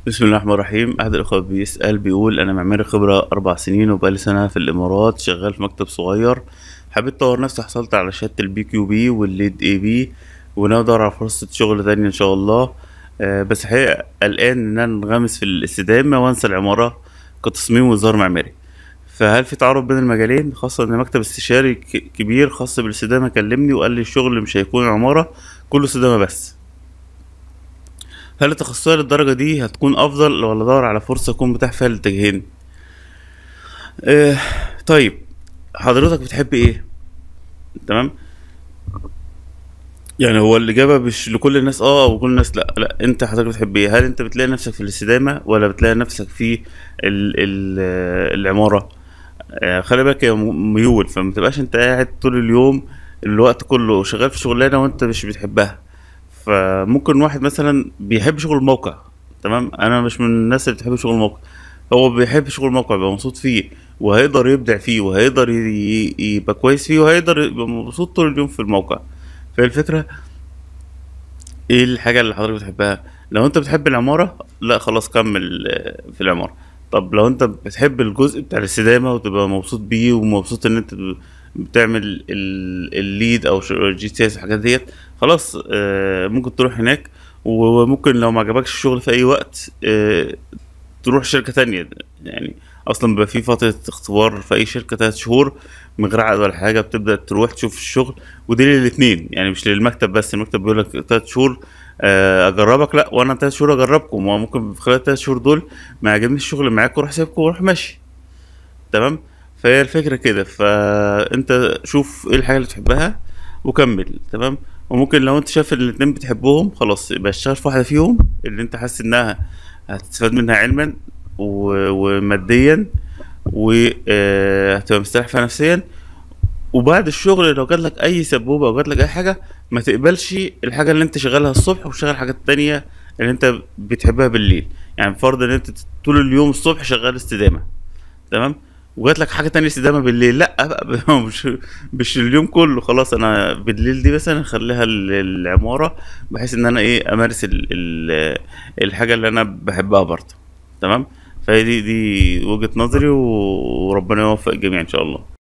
بسم الله الرحمن الرحيم أحد الأخوة بيسأل بيقول أنا معماري خبرة أربع سنين وبقالي سنة في الإمارات شغال في مكتب صغير حبيت أطور نفسي حصلت على شهادة البي كيو بي والليد اي بي وناوي أدور على فرصة شغل تانية إن شاء الله آه، بس الحقيقة قلقان إن أنا انغمس في الاستدامة وأنسى العمارة كتصميم وإصدار معماري فهل في تعارض بين المجالين خاصة إن مكتب استشاري ك- كبير خاص بالاستدامة كلمني وقال لي الشغل مش هيكون عمارة كله استدامة بس هل التخصصية للدرجة دي هتكون أفضل ولا أدور على فرصة أكون متاح فيها للاتجاهين؟ آه طيب حضرتك بتحب إيه؟ تمام؟ يعني هو الإجابة مش لكل الناس آه وكل الناس لأ، لأ أنت حضرتك بتحب إيه؟ هل أنت بتلاقي نفسك في الاستدامة ولا بتلاقي نفسك في ال ال آه، العمارة؟ آه خلي بالك يا م- ميول فما تبقاش أنت قاعد طول اليوم الوقت كله شغال في شغلانة وأنت مش بتحبها. فممكن واحد مثلا بيحب شغل الموقع تمام انا مش من الناس اللي بتحب شغل الموقع هو بيحب شغل الموقع يبقى مبسوط فيه وهيقدر يبدع فيه وهيقدر ي- ي- يبقى كويس فيه وهيقدر يبقى مبسوط طول اليوم في الموقع فهي الفكرة ايه الحاجة اللي حضرتك بتحبها لو انت بتحب العمارة لا خلاص كمل آه، في العمارة طب لو انت بتحب الجزء بتاع الاستدامة وتبقى مبسوط بيه ومبسوط ان انت بتعمل ال- الليد او جي تي اس الحاجات ديت خلاص آه، ممكن تروح هناك وممكن لو ما عجبكش الشغل في اي وقت آه، تروح شركة تانية يعني اصلا بيبقى في فترة اختبار في اي شركة تلات شهور من غير عقد ولا حاجة بتبدأ تروح تشوف الشغل ودي للاتنين يعني مش للمكتب بس المكتب بيقول لك تلات شهور آه، اجربك لا وانا تلات شهور اجربكم وممكن في خلال التلات شهور دول ما يعجبنيش الشغل معاك واروح سايبكم واروح ماشي تمام فهي الفكرة كده فانت شوف ايه الحاجة اللي تحبها وكمل تمام وممكن لو انت شايف ان الاتنين بتحبهم خلاص يبقى اشتغل في واحدة فيهم اللي انت حاسس انها هتستفاد منها علما و- وماديا وهتبقى مستريح فيها نفسيا وبعد الشغل لو جات لك اي سبوبة او جات لك اي حاجة ما تقبلش الحاجة اللي انت شغالها الصبح وتشتغل حاجات تانية اللي انت بتحبها بالليل يعني فرض ان انت طول اليوم الصبح شغال استدامة تمام وجات لك حاجه تانية استدامه بالليل لا بقى مش مش اليوم كله خلاص انا بالليل دي مثلا نخليها للعماره بحيث ان انا ايه امارس ال ال الحاجه اللي انا بحبها برضه تمام فهي دي دي وجهه نظري وربنا يوفق الجميع ان شاء الله